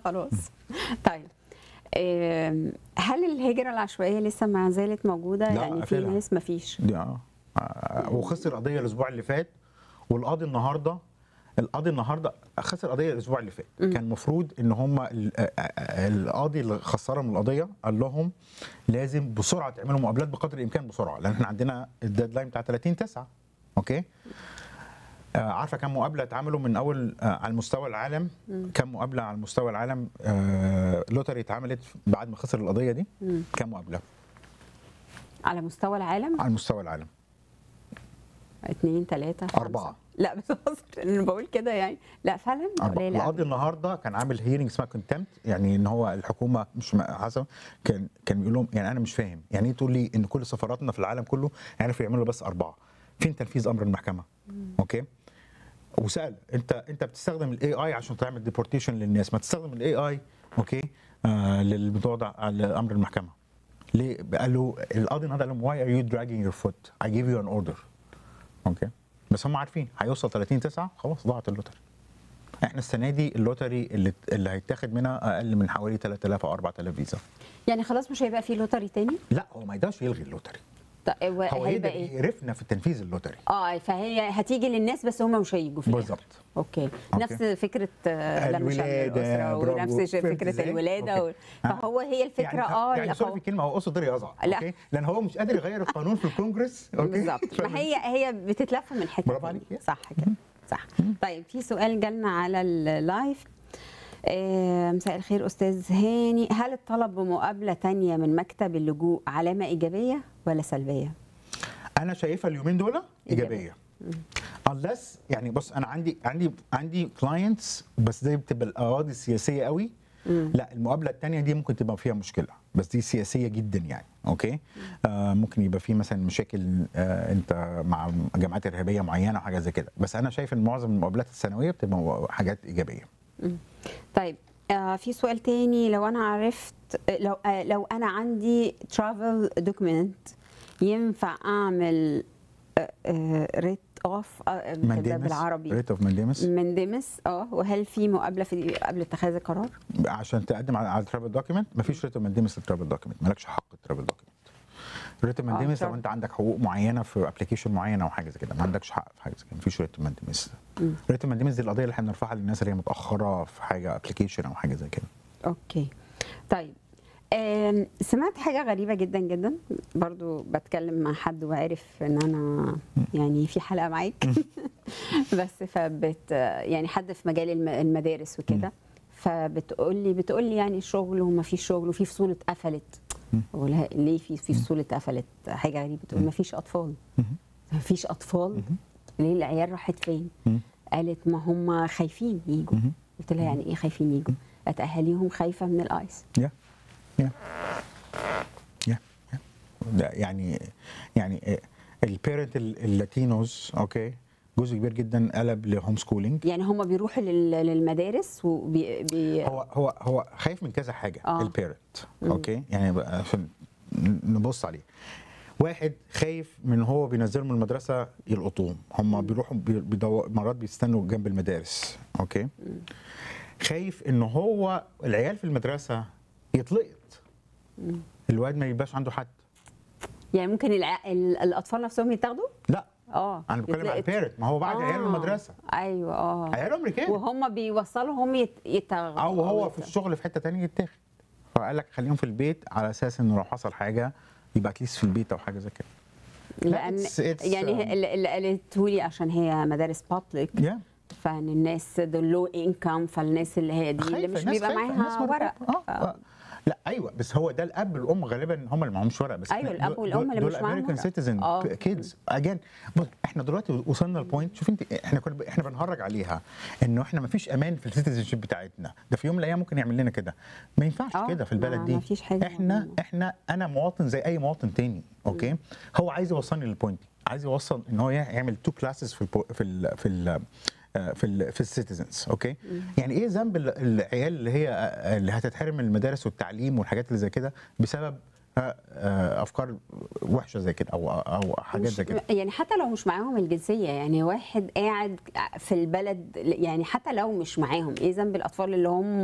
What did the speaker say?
خلاص طيب آم، هل الهجرة العشوائية لسه ما زالت موجودة؟ لا، يعني في قافلها. ناس ما فيش دي اه آه، وخسر قضيه الاسبوع اللي فات والقاضي النهارده القاضي النهارده خسر قضيه الاسبوع اللي فات كان المفروض ان هم ال- آه، آه، القاضي اللي خسرهم القضيه قال لهم لازم بسرعه تعملوا مقابلات بقدر الامكان بسرعه لان احنا عندنا الديدلاين بتاع 30 9 اوكي آه، عارفه كم مقابله اتعملوا من اول آه، على مستوى العالم كم مقابله على مستوى العالم آه، لوتري اتعملت بعد ما خسر القضيه دي مم. كم مقابله على مستوى العالم على مستوى العالم اثنين ثلاثة خمسة. أربعة. لا بتهزر انا بقول كده يعني لا فعلا أربعة. قليلة القاضي النهارده كان عامل هيرنج اسمها كونتمت يعني ان هو الحكومه مش م- حسب كان كان بيقول لهم يعني انا مش فاهم يعني ايه تقول لي ان كل سفاراتنا في العالم كله عرفوا يعملوا بس اربعه فين تنفيذ امر المحكمه اوكي وسال انت انت بتستخدم الاي اي عشان تعمل ديبورتيشن للناس ما تستخدم الاي اي اوكي آه للموضوع ده على امر المحكمه ليه قال له القاضي النهارده قال لهم واي ار يو دراجينج يور فوت اي جيف يو ان اوردر اوكي بس هم عارفين هيوصل 30 9 خلاص ضاعت اللوتري احنا السنه دي اللوتري اللي اللي هيتاخد منها اقل من حوالي 3000 او 4000 فيزا يعني خلاص مش هيبقى في لوتري تاني لا هو ما يقدرش يلغي اللوتري طيب هو هيبقى يقدر ايه؟ يقرفنا في تنفيذ اللوتري اه فهي هتيجي للناس بس هم مش هيجوا في الآخر. بالظبط اوكي. أوكي. نفس فكره آه، لم شمل الولادة، الاسره برافو. ونفس فهمت فكره إزاي؟ الولاده و... أوكي. فهو هي الفكره يعني اه يعني لا، سوري هو- في كلمه هو قصد طريق يزعق لا. اوكي لان هو مش قادر يغير القانون في الكونجرس اوكي بالظبط ما هي هي بتتلف من حته برافو تانية. عليك. صح كده صح طيب في سؤال جالنا على اللايف آه، مساء الخير استاذ هاني هل الطلب بمقابله تانية من مكتب اللجوء علامه ايجابيه ولا سلبيه انا شايفها اليومين دول ايجابيه unless يعني بص انا عندي عندي عندي كلاينتس بس دي بتبقى القواضي السياسيه قوي لا المقابله الثانيه دي ممكن تبقى فيها مشكله بس دي سياسيه جدا يعني اوكي آه ممكن يبقى في مثلا مشاكل آه انت مع جماعات ارهابيه معينه وحاجه زي كده بس انا شايف ان معظم المقابلات السنويه بتبقى حاجات ايجابيه طيب آه في سؤال تاني لو انا عرفت لو آه لو انا عندي ترافل دوكيمنت ينفع اعمل ريت اوف بالعربي ريت اوف مانديمس مندمس اه وهل في مقابله في قبل اتخاذ القرار؟ عشان تقدم على الترافل دوكيمنت مفيش ريت اوف مانديمس للترافل دوكيمنت مالكش حق الترافل دوكيمنت ريت اوف مانديمس لو travel. انت عندك حقوق معينه في ابلكيشن معين او حاجه زي كده ما عندكش حق في حاجه زي كده مفيش ريت اوف مانديمس ريت اوف مانديمس دي القضيه اللي احنا بنرفعها للناس اللي هي متاخره في حاجه ابلكيشن او حاجه زي كده اوكي طيب آم، سمعت حاجة غريبة جدا جدا برضو بتكلم مع حد وعرف ان انا يعني في حلقة معاك بس فبت يعني حد في مجال الم- المدارس وكده فبتقول لي بتقول لي يعني شغل وما فيش شغل وفي فصول اتقفلت بقول لها ليه في في فصول اتقفلت حاجة غريبة تقول ما فيش اطفال ما فيش اطفال ليه العيال راحت فين قالت ما هم خايفين يجوا قلت لها يعني ايه خايفين يجوا قالت اهاليهم خايفه من الايس يا يا يا يا ده يعني يعني البيرنت اللاتينوز اوكي جزء كبير جدا قلب لهوم سكولينج يعني هم بيروحوا لل- للمدارس وبي بي هو هو هو خايف من كذا حاجه آه. البيرنت اوكي يعني بقى عشان نبص عليه واحد خايف من هو بينزلهم من المدرسه يلقطوهم هم بيروحوا بي- بيدور مرات بيستنوا جنب المدارس اوكي خايف ان هو العيال في المدرسه يتلقط الواد ما يبقاش عنده حد يعني ممكن الع... ال- الاطفال نفسهم يتاخدوا لا اه انا بتكلم على يتلقط. البيرنت ما هو بعد عياله آه. المدرسه ايوه اه عياله امريكان وهم بيوصلوا هم يت... يتغ... او هو يت- في الشغل في حته تانية يتاخد فقال لك خليهم في البيت على اساس انه لو حصل حاجه يبقى اتليست في البيت او حاجه زي كده لان it's- it's, يعني um, هي- اللي اللي قالته لي عشان هي مدارس بابليك يا فان الناس دول لو انكم فالناس اللي هي دي اللي خايفة، مش الناس بيبقى خايفة، الناس معاها مرعوبة. ورق آه. آه. لا ايوه بس هو ده الاب والام غالبا هم اللي معهمش ورق بس أيوة، الأب والأم اللي مش معاهم امريكان ورق. سيتيزن آه. كيدز اجين بص احنا دلوقتي وصلنا لبوينت شوف انت احنا كنا احنا بنهرج عليها انه احنا ما فيش امان في السيتيزن شيب بتاعتنا ده في يوم من الايام ممكن يعمل لنا كده ما ينفعش آه، كده في ما- البلد دي ما فيش حاجة احنا معينة. احنا انا مواطن زي اي مواطن تاني اوكي هو عايز يوصلني للبوينت دي عايز يوصل ان هو يعمل تو كلاسز في البو في ال في ال آه، في ال في السيتيزنز اوكي يعني ايه ذنب ال- العيال اللي هي آه، اللي هتتحرم من المدارس والتعليم والحاجات اللي زي كده بسبب آه، آه، افكار وحشه زي كده او او حاجات زي كده يعني حتى لو مش معاهم الجنسيه يعني واحد قاعد في البلد يعني حتى لو مش معاهم ايه ذنب الاطفال اللي هم